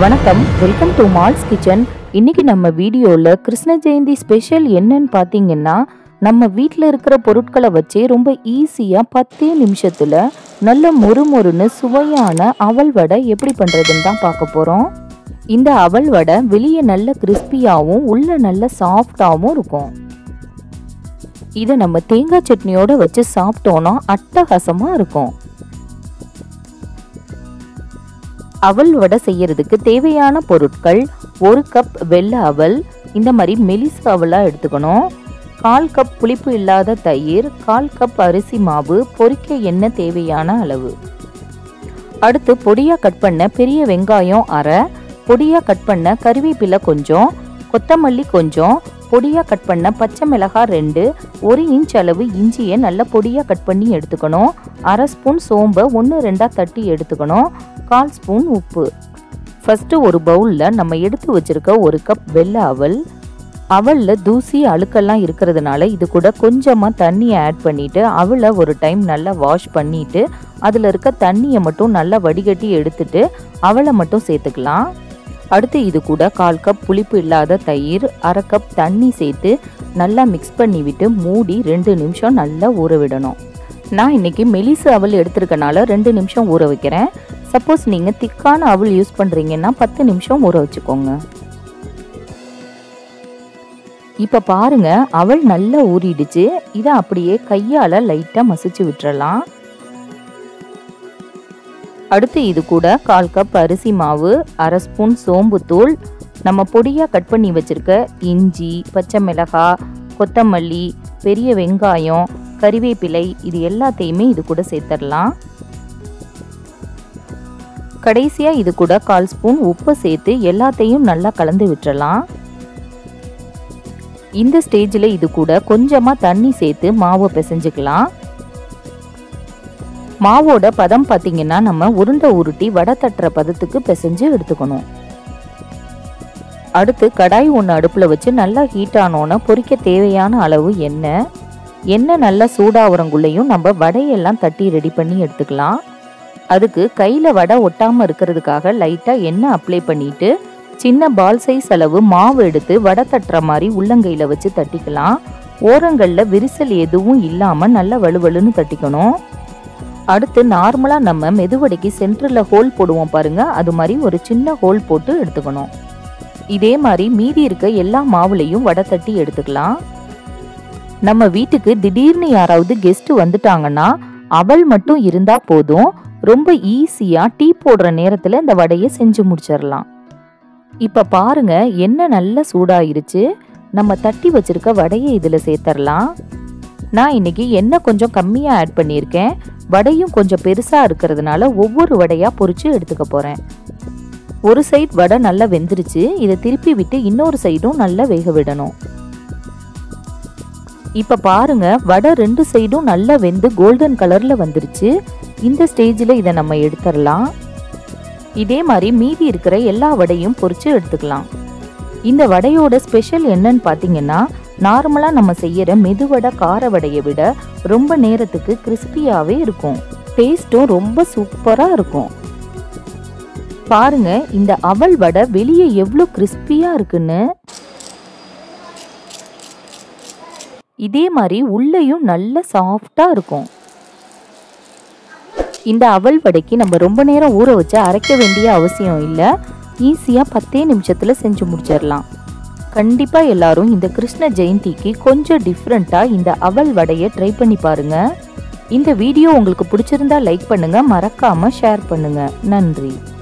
வணக்கம் welcome to malls kitchen இன்னைக்கு நம்ம வீடியோவில் கிருஷ்ண ஜெயந்தி ஸ்பெஷல் என்னன்னு பார்த்தீங்கன்னா நம்ம வீட்டில் இருக்கிற பொருட்களை வச்சே ரொம்ப ஈஸியாக பத்தே நிமிஷத்தில் நல்ல மொறுமொறுன்னு சுவையான அவல் வடை எப்படி பண்ணுறதுன்னு தான் பார்க்க போகிறோம் இந்த அவல் வடை வெளியே நல்ல கிறிஸ்பியாகவும் உள்ள நல்ல சாஃப்டாகவும் இருக்கும் இதை நம்ம தேங்காய் சட்னியோட வச்சு சாப்பிட்டோன்னா அட்டகாசமாக இருக்கும் அவல் வடை செய்யறதுக்கு தேவையான பொருட்கள் ஒரு கப் வெள்ளை அவல் இந்த மாதிரி மெலிசு அவலாக எடுத்துக்கணும் கால் கப் புளிப்பு இல்லாத தயிர் கால் கப் அரிசி மாவு பொரிக்க எண்ணெய் தேவையான அளவு அடுத்து பொடியாக கட் பண்ண பெரிய வெங்காயம் அரை பொடியாக கட் பண்ண கருவேப்பிலை கொஞ்சம் கொத்தமல்லி கொஞ்சம் பொடியாக கட் பண்ண பச்சை மிளகாய் ரெண்டு ஒரு இன்ச் அளவு இஞ்சியை நல்லா பொடியாக கட் பண்ணி எடுத்துக்கணும் அரை ஸ்பூன் சோம்பை ஒன்று ரெண்டாக தட்டி எடுத்துக்கணும் கால் ஸ்பூன் உப்பு ஃபஸ்ட்டு ஒரு பவுலில் நம்ம எடுத்து வச்சிருக்க ஒரு கப் வெள்ளை அவல் அவலில் தூசி அழுக்கெல்லாம் இருக்கிறதுனால இது கூட கொஞ்சமாக தண்ணியை ஆட் பண்ணிவிட்டு அவளை ஒரு டைம் நல்லா வாஷ் பண்ணிவிட்டு அதில் இருக்க தண்ணியை மட்டும் நல்லா வடிகட்டி எடுத்துட்டு அவளை மட்டும் சேர்த்துக்கலாம் அடுத்து இது கூட கால் கப் புளிப்பு இல்லாத தயிர் அரை கப் தண்ணி சேர்த்து நல்லா மிக்ஸ் பண்ணி விட்டு மூடி ரெண்டு நிமிஷம் நல்லா ஊற விடணும் நான் இன்னைக்கு மெலிசு அவல் எடுத்திருக்கனால ரெண்டு நிமிஷம் ஊற வைக்கிறேன் சப்போஸ் நீங்கள் திக்கான அவல் யூஸ் பண்ணுறீங்கன்னா பத்து நிமிஷம் ஊற வச்சுக்கோங்க இப்போ பாருங்க அவல் நல்லா ஊறிடுச்சு இதை அப்படியே கையால் லைட்டாக மசிச்சு விட்டுறலாம் அடுத்து இது கூட கால் கப் அரிசி மாவு அரை ஸ்பூன் சோம்புத்தூள் நம்ம பொடியாக கட் பண்ணி வச்சுருக்க இஞ்சி பச்சை மிளகாய் கொத்தமல்லி பெரிய வெங்காயம் கறிவேப்பிலை இது எல்லாத்தையுமே இது கூட சேர்த்துடலாம் கடைசியாக இது கூட கால் ஸ்பூன் உப்பு சேர்த்து எல்லாத்தையும் நல்லா கலந்து விட்டுறலாம் இந்த ஸ்டேஜில் இது கூட கொஞ்சமாக தண்ணி சேர்த்து மாவை பிசைஞ்சுக்கலாம் மாவோட பதம் பார்த்தீங்கன்னா நம்ம உருண்டை உருட்டி வடை தட்டுற பதத்துக்கு பிசைஞ்சு எடுத்துக்கணும் அடுத்து கடாய் ஒன்று அடுப்பில் வச்சு நல்லா ஹீட் ஆனோன்னு பொரிக்க தேவையான அளவு எண்ணெய் எண்ணெய் நல்லா சூடாகிறங்குள்ளேயும் நம்ம வடையெல்லாம் தட்டி ரெடி பண்ணி எடுத்துக்கலாம் அதுக்கு கையில் வடை ஒட்டாமல் இருக்கிறதுக்காக லைட்டாக எண்ணெய் அப்ளை பண்ணிட்டு சின்ன பால் சைஸ் அளவு மாவு எடுத்து வடை தட்டுற மாதிரி உள்ளங்கையில் வச்சு தட்டிக்கலாம் ஓரங்களில் விரிசல் எதுவும் இல்லாமல் நல்லா வலுவலுன்னு தட்டிக்கணும் அடுத்து நார்மலாக நம்ம மெதுவடைக்கு சென்டரில் ஹோல் போடுவோம் பாருங்க அது மாதிரி ஒரு சின்ன ஹோல் போட்டு எடுத்துக்கணும் இதே மாதிரி மீதி இருக்க எல்லா மாவுலையும் வடை தட்டி எடுத்துக்கலாம் நம்ம வீட்டுக்கு திடீர்னு யாராவது கெஸ்ட் வந்துட்டாங்கன்னா அவல் மட்டும் இருந்தா போதும் ரொம்ப ஈஸியா டீ போடுற நேரத்துல இந்த வடையை செஞ்சு முடிச்சிடலாம் இப்ப பாருங்க எண்ணெய் நல்லா சூடாயிருச்சு நம்ம தட்டி வச்சிருக்க வடையை இதுல சேர்த்தரலாம் நான் இன்னைக்கு எண்ணெய் கொஞ்சம் கம்மியா ஆட் பண்ணியிருக்கேன் வடையும் கொஞ்சம் பெருசா இருக்கிறதுனால ஒவ்வொரு வடையா பொரிச்சு எடுத்துக்க போறேன் ஒரு சைடு வடை நல்லா வெந்துருச்சு இதை திருப்பி விட்டு இன்னொரு சைடும் நல்லா வேக விடணும் இப்போ பாருங்க வடை ரெண்டு சைடும் நல்லா வெந்து கோல்டன் கலர்ல வந்துருச்சு இந்த ஸ்டேஜில் இதை நம்ம எடுத்துடலாம் இதே மாதிரி மீதி இருக்கிற எல்லா வடையும் பொரிச்சு எடுத்துக்கலாம் இந்த வடையோட ஸ்பெஷல் என்னன்னு பார்த்தீங்கன்னா நார்மலாக நம்ம செய்யற மெதுவடை கார வடையை விட ரொம்ப நேரத்துக்கு கிறிஸ்பியாகவே இருக்கும் டேஸ்ட்டும் ரொம்ப சூப்பராக இருக்கும் பாருங்க இந்த அவல் வடை வெளியே எவ்வளோ கிறிஸ்பியாக இருக்குன்னு இதே மாதிரி உள்ளேயும் நல்ல சாஃப்டாக இருக்கும் இந்த அவல் வடைக்கு நம்ம ரொம்ப நேரம் ஊற வச்சு அரைக்க வேண்டிய அவசியம் இல்லை ஈஸியாக பத்தே நிமிஷத்தில் செஞ்சு முடிச்சிடலாம் கண்டிப்பாக எல்லாரும் இந்த கிருஷ்ண ஜெயந்திக்கு கொஞ்சம் டிஃப்ரெண்ட்டாக இந்த அவல் வடையை ட்ரை பண்ணி பாருங்க இந்த வீடியோ உங்களுக்கு பிடிச்சிருந்தா லைக் பண்ணுங்க மறக்காம ஷேர் பண்ணுங்க நன்றி